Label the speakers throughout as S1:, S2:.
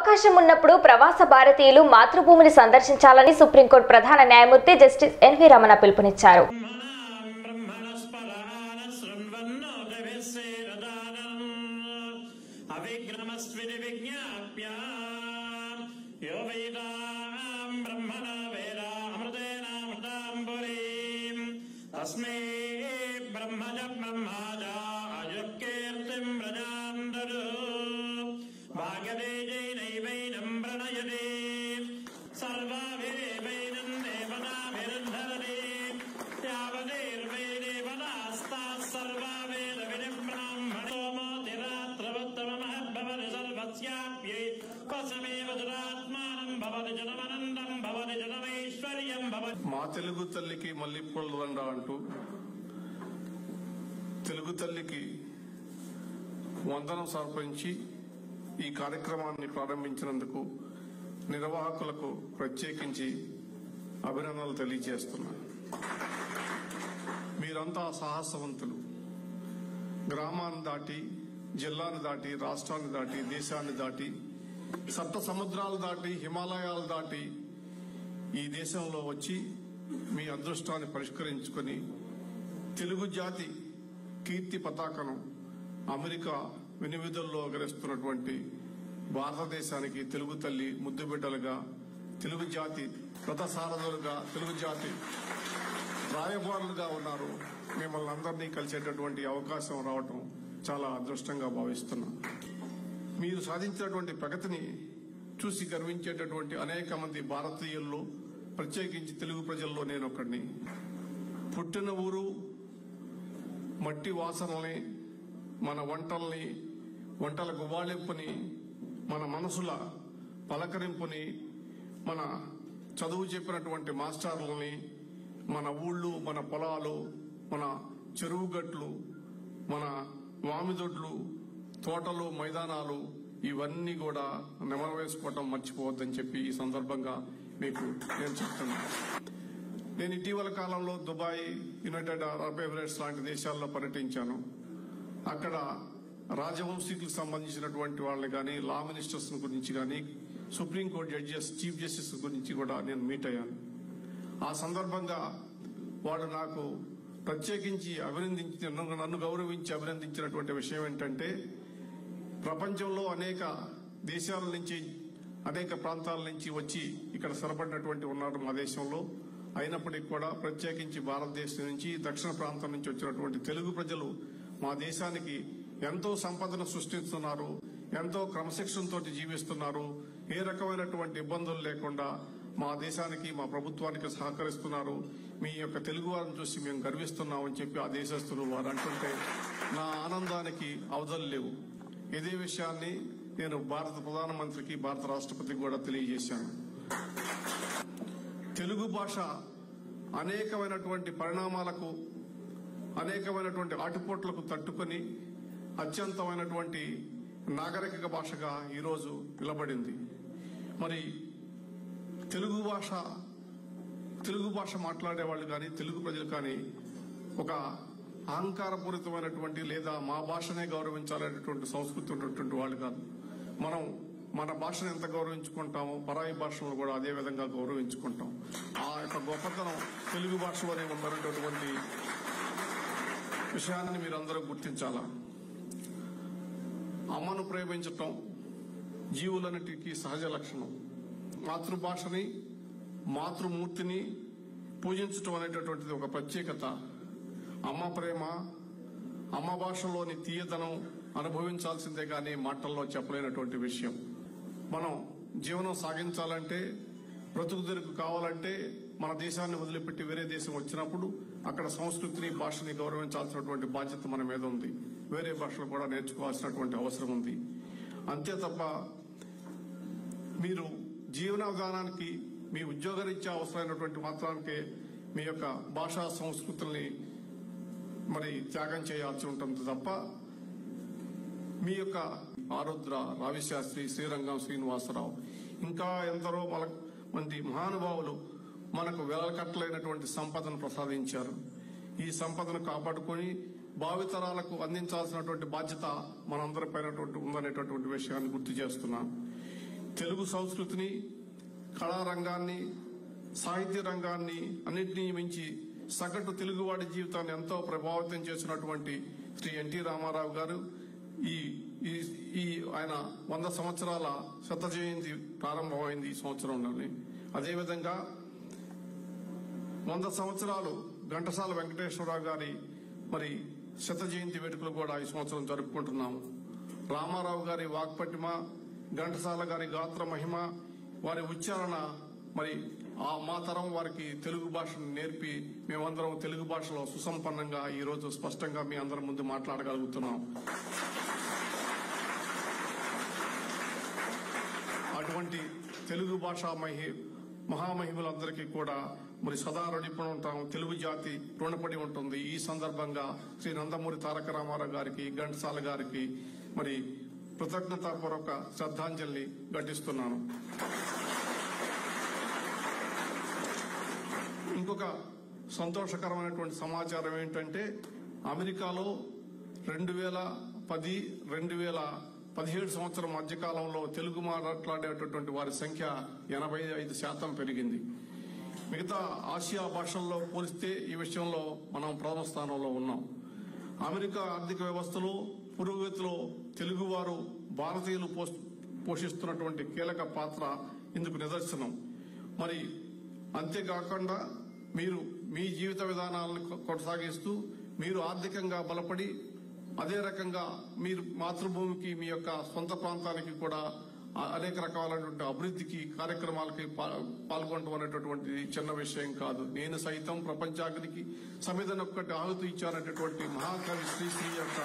S1: అవకాశం ఉన్నప్పుడు ప్రవాస భారతీయులు మాతృభూమిని సందర్శించాలని సుప్రీంకోర్టు ప్రధాన న్యాయమూర్తి జస్టిస్ ఎన్వి రమణ పిలుపునిచ్చారు
S2: అవిగ్రమస్విని విజ్ఞాప్య యో వేదాం బ్రహ్మణ వేద అమృతేనామృతాంబురీం తస్మై బ్రహ్మజ బ్రహ్మాజ అయుకీర్తిం ప్రజాందరు భాగదేజైనైవైనం ప్రణయతే సర్వాభిరేవైనం దేవతాభిరుద్ధరతి యావదేర్వై దేవతాస్తాः సర్వా వేద వినిబ్రాహ్మణో మోతిరాత్రవత్తమః భవతి సర్వస్యాప్యై వసమేవ దురాత్మానం భవతి జనమనందం భవతి జనమైశ్వర్యం భవతి
S3: మా తెలుగు తల్లికి మళ్ళీ దండ అంటూ తెలుగు తల్లికి వందనం సమర్పించి ఈ కార్యక్రమాన్ని ప్రారంభించినందుకు నిర్వాహకులకు ప్రత్యేకించి అభినందనలు తెలియజేస్తున్నా మీరంతా సాహసవంతులు గ్రామాన్ని దాటి జిల్లాను దాటి రాష్ట్రాన్ని దాటి దేశాన్ని దాటి సప్త సముద్రాలు దాటి హిమాలయాలు దాటి ఈ దేశంలో వచ్చి మీ అదృష్టాన్ని పరిష్కరించుకొని తెలుగు జాతి కీర్తి పతాకను అమెరికా వినివిధుల్లో ఎగరేస్తున్నటువంటి భారతదేశానికి తెలుగు తల్లి ముద్దు బిడ్డలుగా తెలుగు జాతి రథసారథులుగా తెలుగు జాతి రాయబారులుగా ఉన్నారు మిమ్మల్ని అందరినీ కలిసేటటువంటి అవకాశం రావటం చాలా అదృష్టంగా భావిస్తున్నాం మీరు సాధించినటువంటి ప్రగతిని చూసి గర్వించేటటువంటి అనేక మంది భారతీయుల్లో ప్రత్యేకించి తెలుగు ప్రజల్లో నేను ఒకడిని పుట్టిన ఊరు మట్టి వాసనల్ని మన వంటల్ని వంటల గుబాళింపుని మన మనసుల పలకరింపుని మన చదువు చెప్పినటువంటి మాస్టర్లని మన ఊళ్ళు మన పొలాలు మన చెరువు గట్లు మన మామిదొడ్లు తోటలు మైదానాలు ఇవన్నీ కూడా నెమరు వేసుకోవటం మర్చిపోవద్దని చెప్పి ఈ సందర్భంగా మీకు నేను చెప్తున్నాను నేను ఇటీవల కాలంలో దుబాయ్ యునైటెడ్ అరబ్ ఎమిరేట్స్ లాంటి దేశాల్లో పర్యటించాను అక్కడ రాజవంశీకులకు సంబంధించినటువంటి వాళ్ళని కానీ లా మినిస్టర్స్ గురించి కానీ సుప్రీంకోర్టు జడ్జెస్ చీఫ్ జస్టిస్ గురించి కూడా నేను మీట్ అయ్యాను ఆ సందర్భంగా వాడు నాకు ప్రత్యేకించి అభినందించి నన్ను నన్ను గౌరవించి అభినందించినటువంటి విషయం ఏంటంటే ప్రపంచంలో అనేక దేశాల నుంచి అనేక ప్రాంతాల నుంచి వచ్చి ఇక్కడ స్థిరపడినటువంటి ఉన్నారు మా దేశంలో అయినప్పటికీ కూడా ప్రత్యేకించి భారతదేశం నుంచి దక్షిణ ప్రాంతం నుంచి వచ్చినటువంటి తెలుగు ప్రజలు మా దేశానికి ఎంతో సంపదను సృష్టిస్తున్నారు ఎంతో క్రమశిక్షణతో జీవిస్తున్నారు ఏ రకమైనటువంటి ఇబ్బందులు లేకుండా మా దేశానికి మా ప్రభుత్వానికి సహకరిస్తున్నారు మీ యొక్క తెలుగు వారిని చూసి మేము గర్విస్తున్నామని చెప్పి ఆ దేశస్తులు వారు అంటుంటే నా ఆనందానికి అవధులు లేవు ఇదే విషయాన్ని నేను భారత ప్రధానమంత్రికి భారత రాష్ట్రపతికి కూడా తెలియజేశాను తెలుగు భాష అనేకమైనటువంటి పరిణామాలకు అనేకమైనటువంటి ఆటుపోట్లకు తట్టుకొని అత్యంతమైనటువంటి నాగరిక భాషగా ఈరోజు నిలబడింది మరి తెలుగు భాష తెలుగు భాష మాట్లాడే వాళ్ళు కానీ తెలుగు ప్రజలు కానీ ఒక అహంకారపూరితమైనటువంటి లేదా మా భాషనే గౌరవించాలనేటువంటి సంస్కృతి ఉన్నటువంటి వాళ్ళు కాదు మనం మన భాషను ఎంత గౌరవించుకుంటామో పరాయి భాషను కూడా అదే విధంగా గౌరవించుకుంటాం ఆ యొక్క గొప్పతనం తెలుగు భాషలోనే ఉన్నటువంటి విషయాన్ని మీరందరూ గుర్తించాలా అమ్మను ప్రేమించటం జీవులన్నిటికీ సహజ లక్షణం మాతృభాషని మాతృమూర్తిని పూజించటం అనేటటువంటిది ఒక ప్రత్యేకత అమ్మ ప్రేమ అమ్మ భాషలోని తీయదనం అనుభవించాల్సిందే కానీ మాటల్లో చెప్పలేనటువంటి విషయం మనం జీవనం సాగించాలంటే బ్రతుకు తెరుకు కావాలంటే మన దేశాన్ని వదిలిపెట్టి వేరే దేశం వచ్చినప్పుడు అక్కడ సంస్కృతిని భాషని గౌరవించాల్సినటువంటి బాధ్యత మన మీద ఉంది వేరే భాషలు కూడా నేర్చుకోవాల్సినటువంటి అవసరం ఉంది అంతే తప్ప మీరు జీవన విధానానికి మీ ఉద్యోగరీత్యా అవసరమైనటువంటి మాత్రానికే మీ యొక్క భాషా సంస్కృతుల్ని మరి త్యాగం చేయాల్సి ఉంటుంది తప్ప మీ యొక్క ఆరుద్ర రావిశాస్త్రి శ్రీరంగం శ్రీనివాసరావు ఇంకా ఎందరో మన మంది మహానుభావులు మనకు వేలకట్టలైనటువంటి సంపదను ప్రసాదించారు ఈ సంపదను కాపాడుకొని భావితరాలకు అందించాల్సినటువంటి బాధ్యత మనందరిపైన ఉందనేటటువంటి విషయాన్ని గుర్తు చేస్తున్నాను తెలుగు సంస్కృతిని కళారంగాన్ని సాహిత్య రంగాన్ని అన్నింటినీ మించి సగటు తెలుగువాడి జీవితాన్ని ఎంతో ప్రభావితం చేసినటువంటి శ్రీ ఎన్టీ రామారావు గారు ఈ ఈ ఈ ఆయన వంద సంవత్సరాల శత జయంతి ప్రారంభమైంది ఈ సంవత్సరంలోనే అదేవిధంగా వంద సంవత్సరాలు ఘంటసాల వెంకటేశ్వరరావు గారి మరి శత జయంతి వేడుకలు కూడా ఈ సంవత్సరం జరుపుకుంటున్నాము రామారావు గారి వాక్పటిమ ఘంటసాల గారి గాత్ర మహిమ వారి ఉచ్చారణ మరి ఆ మా తరం వారికి తెలుగు భాషను నేర్పి మేమందరం తెలుగు భాషలో సుసంపన్నంగా ఈ రోజు స్పష్టంగా మీ అందరి ముందు మాట్లాడగలుగుతున్నాం అటువంటి తెలుగు భాషా మహి మహామహిములందరికీ కూడా మరి సదా రుణపడి ఉంటాం తెలుగు జాతి రుణపడి ఉంటుంది ఈ సందర్భంగా శ్రీ నందమూరి తారక రామారావు గారికి ఘంటసాల గారికి మరి కృతజ్ఞతాపూర్వక శ్రద్ధాంజలిని ఘటిస్తున్నాను ఇంకొక సంతోషకరమైనటువంటి సమాచారం ఏంటంటే అమెరికాలో రెండు వేల పది రెండు వేల పదిహేడు సంవత్సరం మధ్యకాలంలో తెలుగు మాట్లాడేటటువంటి వారి సంఖ్య ఎనభై ఐదు శాతం పెరిగింది మిగతా ఆసియా భాషల్లో పోలిస్తే ఈ విషయంలో మనం ప్రథమ స్థానంలో ఉన్నాం అమెరికా ఆర్థిక వ్యవస్థలో పురోగతిలో తెలుగువారు భారతీయులు పోష్- పోషిస్తున్నటువంటి కీలక పాత్ర ఇందుకు నిదర్శనం మరి అంతేకాకుండా మీరు మీ జీవిత విధానాలను కొ- కొనసాగిస్తూ మీరు ఆర్థికంగా బలపడి అదే రకంగా మీరు మాతృభూమికి మీ యొక్క సొంత ప్రాంతానికి కూడా ఆ- అనేక రకాలైనటువంటి అభివృద్ధికి కార్యక్రమాలకి పా- పాల్గొనడం అనేటటువంటిది చిన్న విషయం కాదు నేను సైతం ప్రపంచాగ్నికి సమిధనొక్కటి ఆహుతి ఇచ్చాననేటువంటి మహాకవి శ్రీశ్రీ యొక్క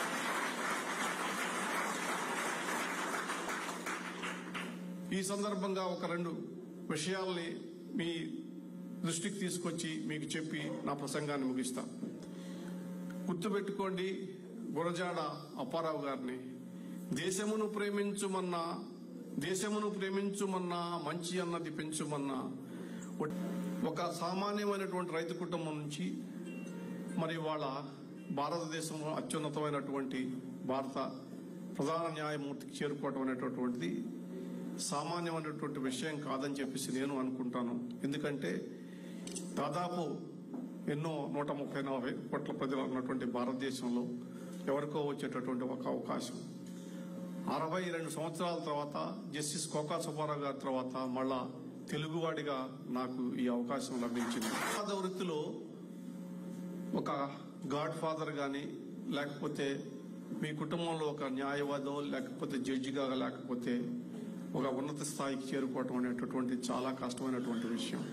S3: ఈ సందర్భంగా ఒక రెండు విషయాల్ని మీ దృష్టికి తీసుకొచ్చి మీకు చెప్పి నా ప్రసంగాన్ని ముగిస్తా గుర్తుపెట్టుకోండి గురజాడ అప్పారావు గారిని దేశమును ప్రేమించుమన్నా దేశమును ప్రేమించుమన్నా మంచి అన్నది పెంచుమన్నా ఒక సామాన్యమైనటువంటి రైతు కుటుంబం నుంచి మరి వాళ్ళ భారతదేశంలో అత్యున్నతమైనటువంటి భారత ప్రధాన న్యాయమూర్తికి చేరుకోవడం అనేటటువంటిది సామాన్యమైనటువంటి విషయం కాదని చెప్పేసి నేను అనుకుంటాను ఎందుకంటే దాదాపు ఎన్నో నూట ముప్పై నలభై కోట్ల ప్రజలు ఉన్నటువంటి భారతదేశంలో ఎవరికో వచ్చేటటువంటి ఒక అవకాశం అరవై రెండు సంవత్సరాల తర్వాత జస్టిస్ కోకా సుబ్బారావు గారి తర్వాత మళ్ళా తెలుగువాడిగా నాకు ఈ అవకాశం లభించింది పాద వృత్తిలో ఒక గాడ్ ఫాదర్ గాని లేకపోతే మీ కుటుంబంలో ఒక న్యాయవాదో లేకపోతే జడ్జిగా లేకపోతే ఒక ఉన్నత స్థాయికి చేరుకోవటం అనేటటువంటి చాలా కష్టమైనటువంటి విషయం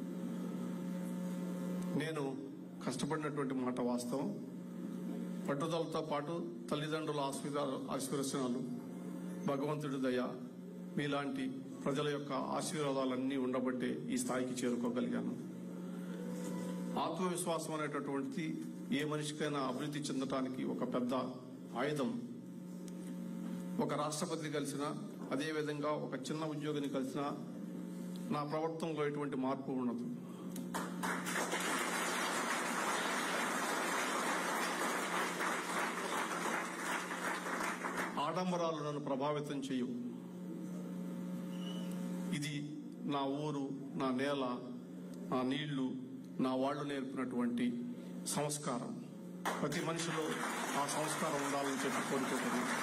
S3: నేను కష్టపడినటువంటి మాట వాస్తవం పట్టుదలతో పాటు తల్లిదండ్రుల ఆశీర్వాదాలు ఆశీర్వచనాలు భగవంతుడి దయ మీలాంటి ప్రజల యొక్క ఆశీర్వాదాలన్నీ ఉండబట్టే ఈ స్థాయికి చేరుకోగలిగాను ఆత్మవిశ్వాసం అనేటటువంటిది ఏ మనిషికైనా అభివృద్ధి చెందటానికి ఒక పెద్ద ఆయుధం ఒక రాష్ట్రపతి కలిసిన అదేవిధంగా ఒక చిన్న ఉద్యోగిని కలిసిన నా ప్రవర్తనలో ఎటువంటి మార్పు ఉండదు ఆడంబరాలు నన్ను ప్రభావితం చేయవు ఇది నా ఊరు నా నేల నా నీళ్లు నా వాళ్ళు నేర్పినటువంటి సంస్కారం ప్రతి మనిషిలో ఆ సంస్కారం ఉండాలని చెప్పి కోరుకుంటున్నాను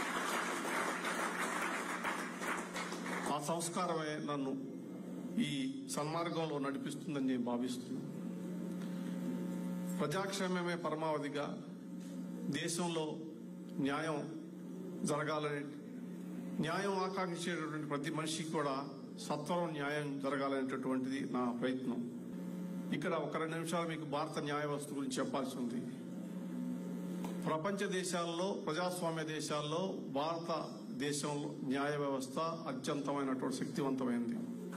S3: ఆ సంస్కారమే నన్ను ఈ సన్మార్గంలో నడిపిస్తుందని నేను భావిస్తున్నాను ప్రజాక్షేమమే పరమావధిగా దేశంలో న్యాయం జరగాలని న్యాయం ఆకాంక్షించేటటువంటి ప్రతి మనిషికి కూడా సత్వరం న్యాయం జరగాలనేటటువంటిది నా ప్రయత్నం ఇక్కడ ఒక రెండు నిమిషాలు మీకు భారత న్యాయ వ్యవస్థ గురించి చెప్పాల్సి ఉంది ప్రపంచ దేశాల్లో ప్రజాస్వామ్య దేశాల్లో భారత దేశంలో న్యాయ వ్యవస్థ అత్యంతమైనటువంటి శక్తివంతమైంది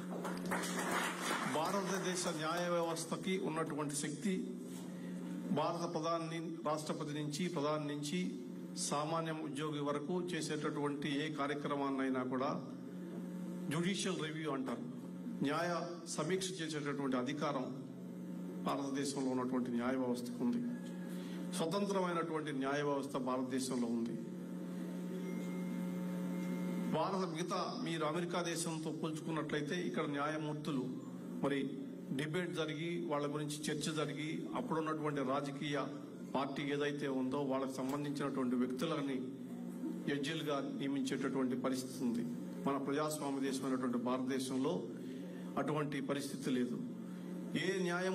S3: భారతదేశ న్యాయ వ్యవస్థకి ఉన్నటువంటి శక్తి భారత ప్రధాని రాష్ట్రపతి నుంచి ప్రధాని నుంచి సామాన్య ఉద్యోగి వరకు చేసేటటువంటి ఏ కార్యక్రమాన్నైనా కూడా జ్యుడిషియల్ రివ్యూ అంటారు న్యాయ సమీక్ష చేసేటటువంటి అధికారం భారతదేశంలో ఉన్నటువంటి న్యాయ వ్యవస్థకు ఉంది స్వతంత్రమైనటువంటి న్యాయ వ్యవస్థ భారతదేశంలో ఉంది భారత మిగతా మీరు అమెరికా దేశంతో పోల్చుకున్నట్లయితే ఇక్కడ న్యాయమూర్తులు మరి డిబేట్ జరిగి వాళ్ళ గురించి చర్చ జరిగి అప్పుడున్నటువంటి రాజకీయ పార్టీ ఏదైతే ఉందో వాళ్ళకి సంబంధించినటువంటి వ్యక్తులని జడ్జిలుగా నియమించేటటువంటి పరిస్థితి ఉంది మన ప్రజాస్వామ్య దేశమైనటువంటి భారతదేశంలో అటువంటి పరిస్థితి లేదు ఏ న్యాయం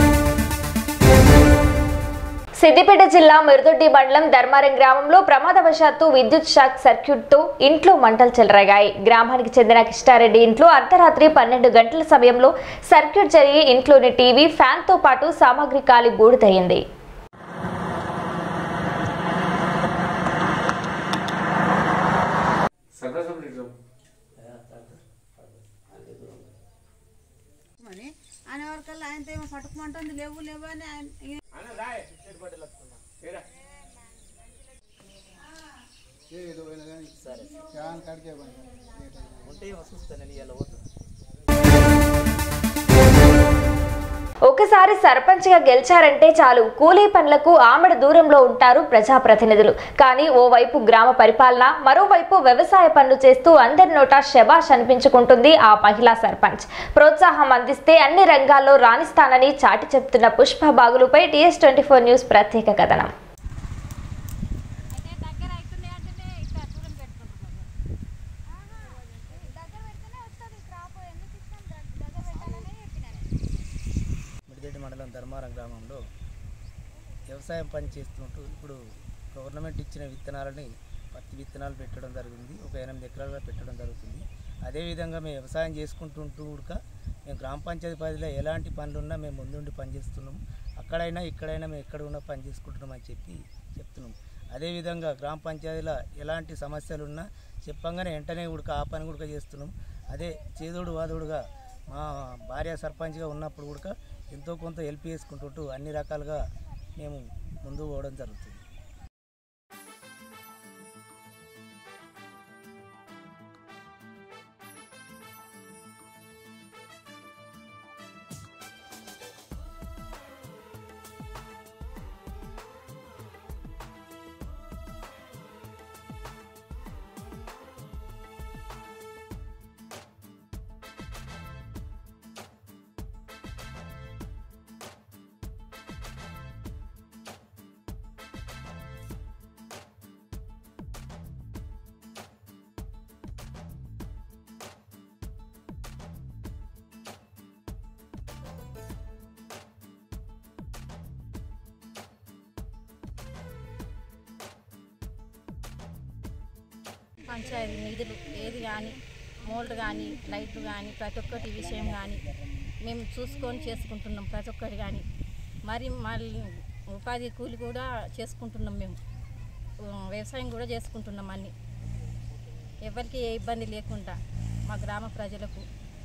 S1: సిద్దిపేట జిల్లా మిరుదొడ్డి మండలం ధర్మారం గ్రామంలో ప్రమాదవశాత్తు విద్యుత్ షాక్ సర్క్యూట్ తో ఇంట్లో మంటలు చెలరేగాయి గ్రామానికి చెందిన కిష్టారెడ్డి ఇంట్లో అర్ధరాత్రి పన్నెండు గంటల సమయంలో సర్క్యూట్ జరిగి ఇంట్లోని టీవీ ఫ్యాన్ తో పాటు సామాగ్రి కాలి బూడిదయింది
S4: అని ఆయన వరకల్లా ఆయనతో ఏమో పట్టుకోమంటుంది లేవు లేవు అని ఆయన
S1: ఒకసారి సర్పంచ్ గా గెలిచారంటే చాలు కూలీ పనులకు ఆమెడ దూరంలో ఉంటారు ప్రజాప్రతినిధులు కానీ ఓవైపు గ్రామ పరిపాలన మరోవైపు వ్యవసాయ పనులు చేస్తూ అందరి నోట శబాష్ అనిపించుకుంటుంది ఆ మహిళా సర్పంచ్ ప్రోత్సాహం అందిస్తే అన్ని రంగాల్లో రాణిస్తానని చాటి చెప్తున్న పుష్ప బాగులుపై టీఎస్ ట్వంటీ ఫోర్ న్యూస్ ప్రత్యేక కథనం
S5: మిడిదెడ్డి మండలం ధర్మారం గ్రామంలో వ్యవసాయం పని చేస్తుంటూ ఇప్పుడు గవర్నమెంట్ ఇచ్చిన విత్తనాలని పత్తి విత్తనాలు పెట్టడం జరిగింది ఒక ఎనిమిది ఎకరాలుగా పెట్టడం జరుగుతుంది అదేవిధంగా మేము వ్యవసాయం చేసుకుంటుంటూ కూడా మేము గ్రామ పంచాయతీ పరిధిలో ఎలాంటి పనులున్నా మేము ముందుండి పనిచేస్తున్నాం అక్కడైనా ఇక్కడైనా మేము ఎక్కడ ఉన్నా పని చేసుకుంటున్నాం అని చెప్పి చెప్తున్నాం అదేవిధంగా గ్రామ పంచాయతీలో ఎలాంటి సమస్యలు ఉన్నా చెప్పంగానే వెంటనే ఉడక ఆ పని కూడా చేస్తున్నాం అదే చేదోడు వాదోడుగా మా భార్య సర్పంచ్గా ఉన్నప్పుడు కూడా ఎంతో కొంత హెల్ప్ చేసుకుంటుంటూ అన్ని రకాలుగా మేము ముందుకు పోవడం జరుగుతుంది
S6: పంచాయతీ నిధులు ఏది కానీ మోల్డ్ కానీ లైట్లు కానీ ప్రతి ఒక్కటి విషయం కానీ మేము చూసుకొని చేసుకుంటున్నాం ప్రతి ఒక్కటి కానీ మరి మళ్ళీ ఉపాధి కూలి కూడా చేసుకుంటున్నాం మేము ఉ, వ్యవసాయం కూడా చేసుకుంటున్నాం అన్ని ఎవరికి ఏ ఇబ్బంది లేకుండా మా గ్రామ ప్రజలకు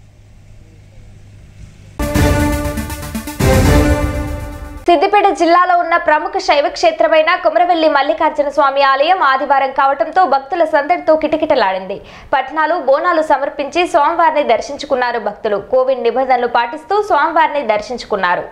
S1: సిద్దిపేట జిల్లాలో ఉన్న ప్రముఖ శైవ క్షేత్రమైన కుమరవెల్లి మల్లికార్జున స్వామి ఆలయం ఆదివారం కావడంతో భక్తుల సందడితో కిటకిటలాడింది పట్నాలు బోనాలు సమర్పించి స్వామివారిని దర్శించుకున్నారు భక్తులు కోవిడ్ నిబంధనలు పాటిస్తూ స్వామివారిని దర్శించుకున్నారు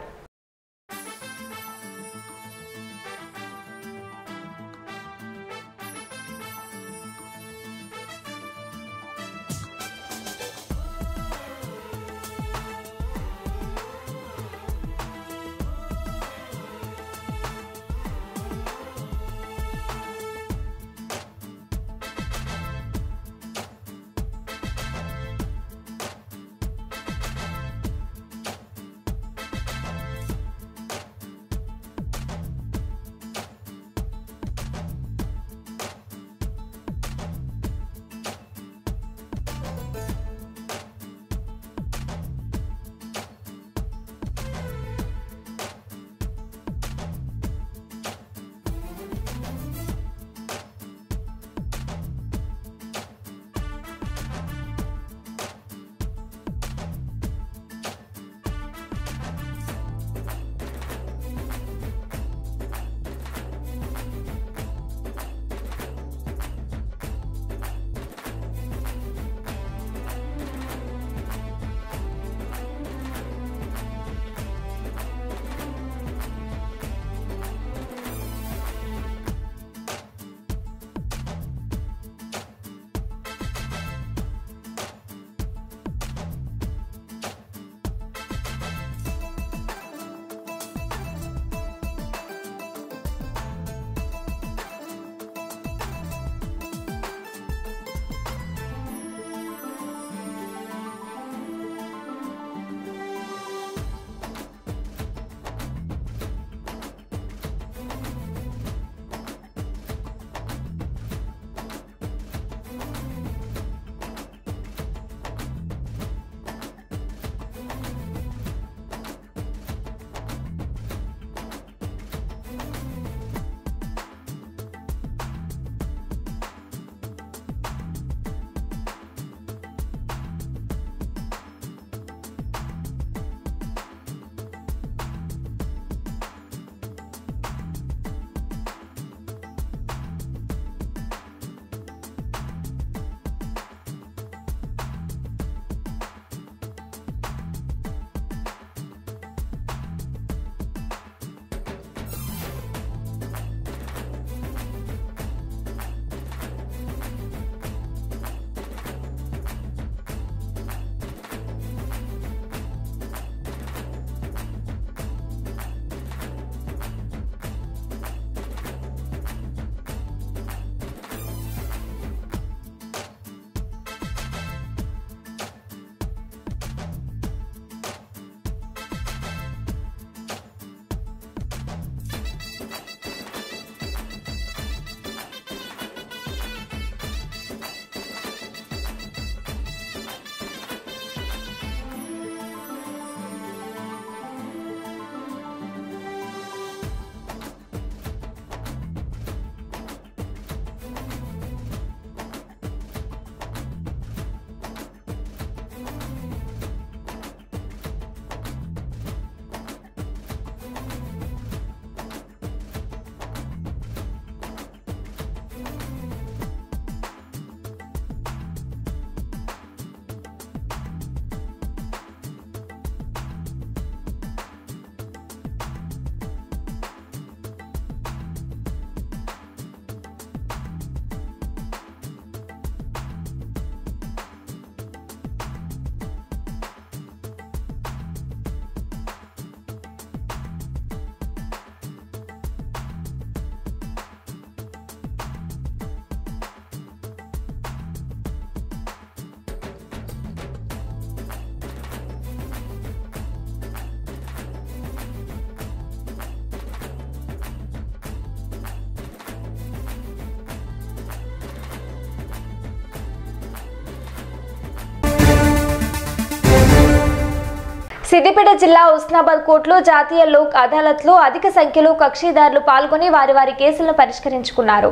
S1: సిద్దిపేట జిల్లా ఉస్నాబాద్ కోర్టులో జాతీయ లోక్ అదాలత్లో అధిక సంఖ్యలో కక్షిదారులు పాల్గొని వారి వారి కేసులను పరిష్కరించుకున్నారు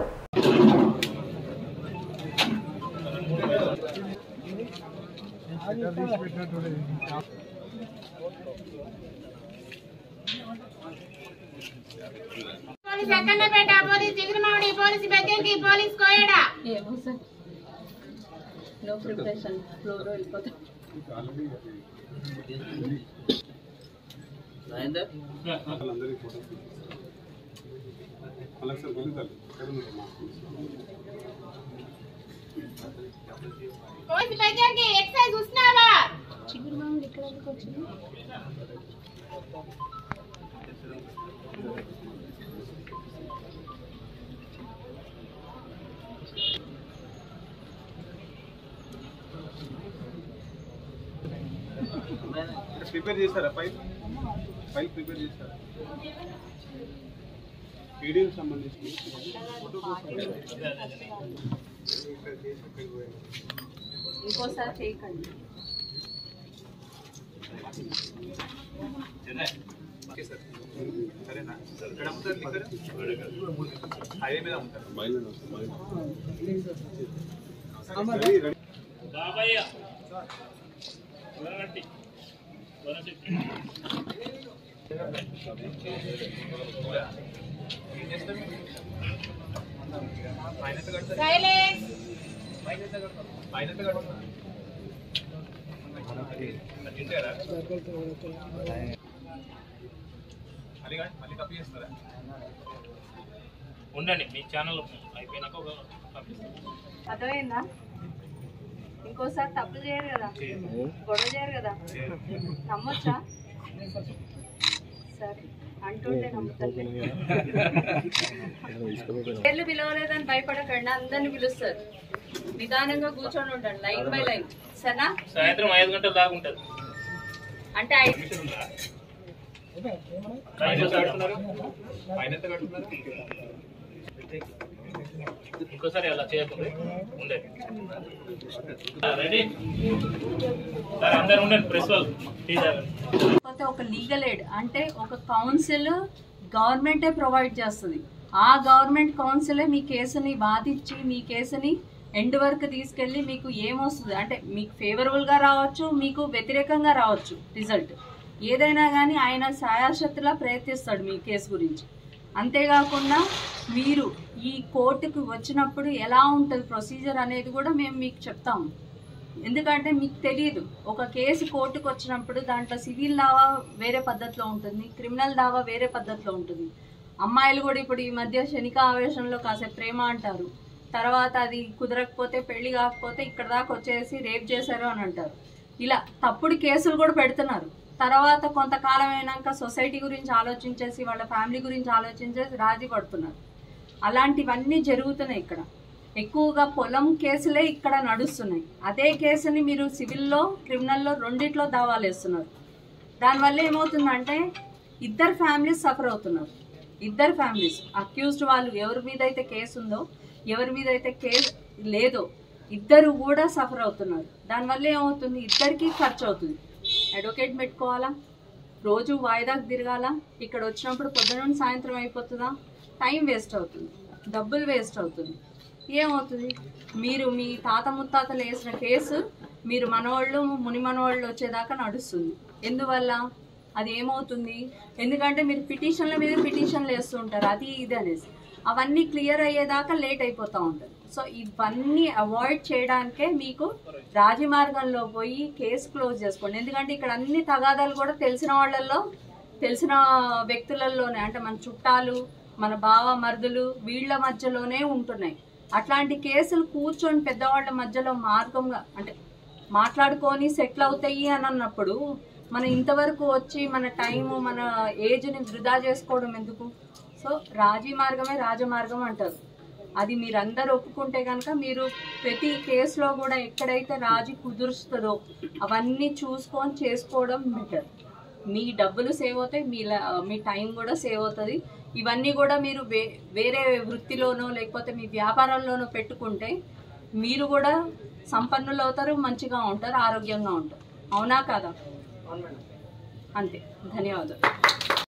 S7: పోలీస్ ఎక్కడపేట పోలీస్ జిగిరిమామిడి పోలీస్ బెజ్జంకి పోలీస్ కోయడా పోలీస్ బెజ్జంకి ఎక్సైజ్ ఉస్నావా
S8: ప్రిపేర్ చేస్తారా ఫైల్ ఫైల్ ప్రిపేర్ చేస్తారా పీడీఎఫ్ సంబంధించి
S9: ఇంకోసారి చేయకండి
S8: ఓకే సార్ సరేనా ఎక్కడ అమ్ముతారు లిక్కర్ హైవే మీద అమ్ముతారు రెడీ రెడీ
S2: బాబయ్య వరగట్టి వరగట్టి
S8: ఏం చేస్తారు ఫైన్ ఎంత కడతారు
S7: సైలెన్స్
S8: ఫైన్ ఎంత కడతారు ఫైన్ ఎంత కడతారు మరి తింటారా మళ్ళీ కాదు, మళ్ళీ తప్పు చేస్తారా
S2: ఉండండి మీ ఛానల్ అయిపోయినాక ఒక పంపిస్తాను
S9: అర్థమైందా ఇంకోసారి తప్పు చేయరు కదా గొడవ చేయరు కదా నమ్మొచ్చా సరే అంటుంటే నమ్ముతారు పేర్లు పిలవలేదని భయపడకండి అందరిని పిలుస్తారు నిదానంగా కూర్చొని ఉండండి లైన్ బై లైన్ సరేనా
S2: సాయంత్రం ఐదు గంటల దాకా ఉంటుంది
S9: అంటే ఐదు
S2: ఫైన్ ఎంత కడుతున్నారు
S8: ఫైన్ ఎంత కడుతున్నారు
S2: ఇంకోసారి అలా చేయకుండా ఉండండి రెడీ సరే అందరు ఉండండి ప్రెస్ వాళ్ళు టీ తాగండి
S9: లేకపోతే ఒక లీగల్ ఎయిడ్ అంటే ఒక కౌన్సిల్ గవర్నమెంటే ప్రొవైడ్ చేస్తుంది ఆ గవర్నమెంట్ కౌన్సిలే మీ కేసుని బాధించి మీ కేసుని ఎండ్ వరకు తీసుకెళ్ళి మీకు ఏమొస్తుంది అంటే మీకు ఫేవరబుల్గా రావచ్చు మీకు వ్యతిరేకంగా రావచ్చు రిజల్ట్ ఏదైనా కానీ ఆయన సాయాశక్తిలా ప్రయత్నిస్తాడు మీ కేసు గురించి అంతేకాకుండా మీరు ఈ కోర్టుకు వచ్చినప్పుడు ఎలా ఉంటుంది ప్రొసీజర్ అనేది కూడా మేము మీకు చెప్తాము ఎందుకంటే మీకు తెలియదు ఒక కేసు కోర్టుకు వచ్చినప్పుడు దాంట్లో సివిల్ దావా వేరే పద్ధతిలో ఉంటుంది క్రిమినల్ దావా వేరే పద్ధతిలో ఉంటుంది అమ్మాయిలు కూడా ఇప్పుడు ఈ మధ్య శనిక ఆవేశంలో కాసేపు ప్రేమ అంటారు తర్వాత అది కుదరకపోతే పెళ్లి కాకపోతే ఇక్కడ దాకా వచ్చేసి రేప్ చేశారు అని అంటారు ఇలా తప్పుడు కేసులు కూడా పెడుతున్నారు తర్వాత కొంతకాలం అయినాక సొసైటీ గురించి ఆలోచించేసి వాళ్ళ ఫ్యామిలీ గురించి ఆలోచించేసి రాజీ పడుతున్నారు అలాంటివన్నీ జరుగుతున్నాయి ఇక్కడ ఎక్కువగా పొలం కేసులే ఇక్కడ నడుస్తున్నాయి అదే కేసుని మీరు సివిల్లో క్రిమినల్లో రెండిట్లో దావాలు వేస్తున్నారు దానివల్ల ఏమవుతుందంటే ఇద్దరు ఫ్యామిలీస్ సఫర్ అవుతున్నారు ఇద్దరు ఫ్యామిలీస్ అక్యూజ్డ్ వాళ్ళు ఎవరి మీద అయితే కేసు ఉందో ఎవరి మీద అయితే కేసు లేదో ఇద్దరు కూడా సఫర్ అవుతున్నారు దానివల్ల ఏమవుతుంది ఇద్దరికి ఖర్చు అవుతుంది అడ్వకేట్ పెట్టుకోవాలా రోజు వాయిదాకు తిరగాల ఇక్కడ వచ్చినప్పుడు పొద్దున సాయంత్రం అయిపోతుందా టైం వేస్ట్ అవుతుంది డబ్బులు వేస్ట్ అవుతుంది ఏమవుతుంది మీరు మీ తాత ముత్తాతలు వేసిన కేసు మీరు మనవాళ్ళు ముని మనవాళ్ళు వచ్చేదాకా నడుస్తుంది ఎందువల్ల అది ఏమవుతుంది ఎందుకంటే మీరు పిటిషన్ల మీద పిటిషన్లు వేస్తూ ఉంటారు అది ఇది అనేసి అవన్నీ క్లియర్ అయ్యేదాకా లేట్ అయిపోతూ ఉంటుంది సో ఇవన్నీ అవాయిడ్ చేయడానికే మీకు రాజమార్గంలో పోయి కేసు క్లోజ్ చేసుకోండి ఎందుకంటే ఇక్కడ అన్ని తగాదాలు కూడా తెలిసిన వాళ్ళల్లో తెలిసిన వ్యక్తులలోనే అంటే మన చుట్టాలు మన బావ మరుదులు వీళ్ళ మధ్యలోనే ఉంటున్నాయి అట్లాంటి కేసులు కూర్చొని పెద్దవాళ్ళ మధ్యలో మార్గంగా అంటే మాట్లాడుకొని సెటిల్ అవుతాయి అని అన్నప్పుడు మనం ఇంతవరకు వచ్చి మన టైము మన ఏజ్ని వృధా చేసుకోవడం ఎందుకు సో రాజీ మార్గమే రాజమార్గం అంటారు అది మీరందరూ ఒప్పుకుంటే కనుక మీరు ప్రతి కేసులో కూడా ఎక్కడైతే రాజీ కుదురుస్తుందో అవన్నీ చూసుకొని చేసుకోవడం బెటర్ మీ డబ్బులు సేవ్ అవుతాయి మీ ల- మీ టైం కూడా సేవ్ అవుతుంది ఇవన్నీ కూడా మీరు వే వేరే వృత్తిలోనో లేకపోతే మీ వ్యాపారంలోనో పెట్టుకుంటే మీరు కూడా సంపన్నులు అవుతారు మంచిగా ఉంటారు ఆరోగ్యంగా ఉంటారు అవునా కాదా అంతే ధన్యవాదాలు